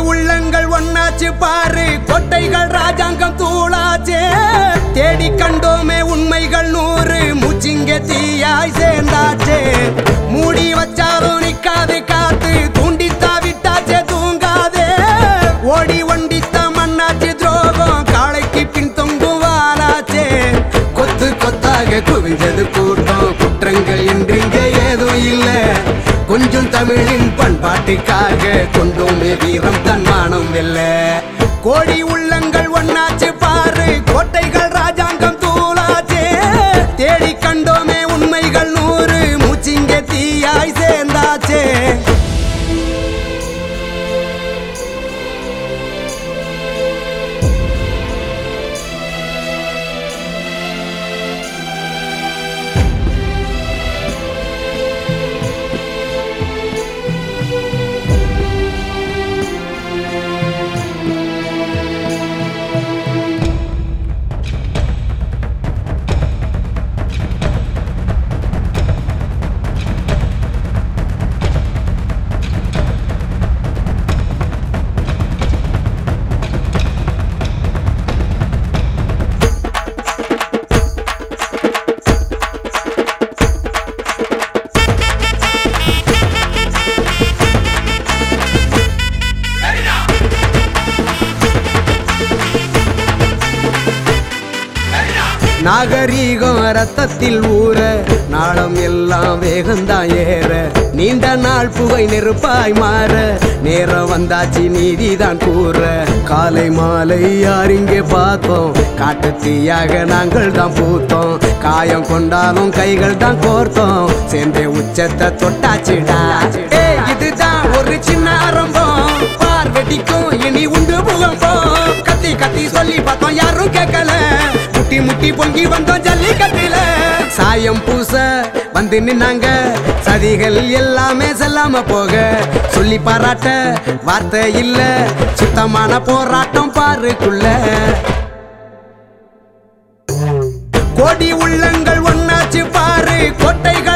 உள்ளங்கள் ஒன்னாச்சு பாரு கொட்டைகள் ராஜாங்கம் தூளாச்சே தேடி கண்டோமே உண்மைகள் நூறு மூச்சிங்க தீயாய் சேர்ந்தாச்சே மூடி வச்சாலும் நிக்காது காத்து தூண்டித்தா விட்டாச்சே தூங்காதே ஓடி ஒண்டித்த மண்ணாச்சு துரோகம் காளைக்கு பின் தொங்கும் வாராச்சே கொத்து கொத்தாக குவிஞ்சது கூட்டம் குற்றங்கள் என்றிங்க ஏதும் இல்ல கொஞ்சம் தமிழின் பண்பாட்டுக்காக கொண்டோமே வீரம் தன்மானம் வெல்ல கோடி உள்ளங்கள் ஒன்னாச்சு பாரு கோட்டைகள் ராஜாங்கம் தூளாச்சே தேடி கண்டோமே உண்மைகள் நூறு மூச்சிங்க தீயாய் சேர்ந்தாச்சே நாகரீகம் ரத்தத்தில் ஊற நாளம் எல்லாம் வேகந்தான் ஏற நீண்ட நாள் புகை நெருப்பாய் மாற நேரம் வந்தாச்சு நீதிதான் கூற காலை மாலை யாரிங்கே பார்த்தோம் காட்டு தீயாக நாங்கள் தான் பூத்தோம் காயம் கொண்டாலும் கைகள் தான் கோர்த்தோம் சேர்ந்தே உச்சத்தை தொட்டாச்சுடா ஏய், இதுதான் ஒரு சின்ன ஆரம்பம் பார் வெடிக்கும் இனி உண்டு புகம்பம் கத்தி கத்தி சொல்லி பார்த்தோம் யாரும் கேட்கல முட்டி முட்டி பொங்கி வந்தோம் ஜல்லிக்கட்டில சாயம் பூச வந்து நின்னாங்க சதிகள் எல்லாமே செல்லாம போக சொல்லி பாராட்ட வார்த்தை இல்ல சுத்தமான போராட்டம் பாருக்குள்ள கோடி உள்ளங்கள் ஒன்னாச்சு பாரு கோட்டைகள்